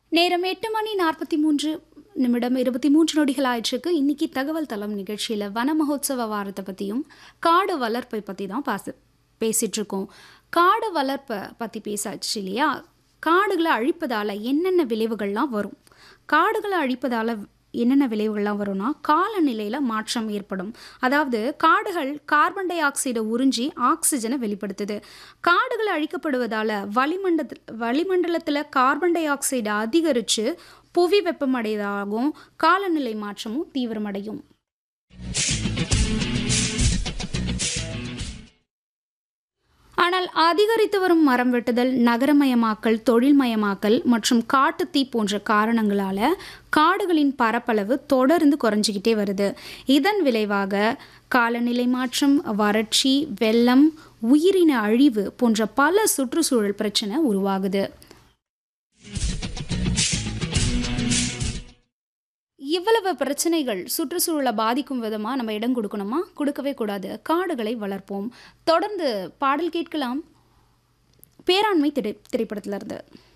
நேரம் எட்டு மணி நாற்பத்தி மூன்று நிமிடம் இருபத்தி மூன்று நொடிகள் ஆயிடுச்சுக்கு இன்னைக்கு தகவல் தளம் நிகழ்ச்சியில் வன மகோத்சவ வாரத்தை பற்றியும் காடு வளர்ப்பை பற்றி தான் பாச பேசிகிட்டு இருக்கோம் காடு வளர்ப்பை பற்றி பேசாச்சு இல்லையா காடுகளை அழிப்பதால் என்னென்ன விளைவுகள்லாம் வரும் காடுகளை அழிப்பதால் என்னென்ன விளைவுகள்லாம் வரும்னா காலநிலையில் மாற்றம் ஏற்படும் அதாவது காடுகள் கார்பன் டை ஆக்சைடை உறிஞ்சி ஆக்சிஜனை வெளிப்படுத்துது காடுகள் அழிக்கப்படுவதால் வளிமண்டல வளிமண்டலத்தில் கார்பன் டை ஆக்சைடு அதிகரித்து புவி வெப்பமடைவதாகவும் காலநிலை மாற்றமும் தீவிரமடையும் ஆனால் அதிகரித்து வரும் மரம் வெட்டுதல் நகரமயமாக்கல் தொழில்மயமாக்கல் மற்றும் காட்டுத்தீ போன்ற காரணங்களால காடுகளின் பரப்பளவு தொடர்ந்து குறைஞ்சிக்கிட்டே வருது இதன் விளைவாக காலநிலை மாற்றம் வறட்சி வெள்ளம் உயிரின அழிவு போன்ற பல சுற்றுச்சூழல் பிரச்சனை உருவாகுது இவ்வளவு பிரச்சனைகள் சுற்றுச்சூழலை பாதிக்கும் விதமாக நம்ம இடம் கொடுக்கணுமா கொடுக்கவே கூடாது காடுகளை வளர்ப்போம் தொடர்ந்து பாடல் கேட்கலாம் பேராண்மை திரை திரைப்படத்திலிருந்து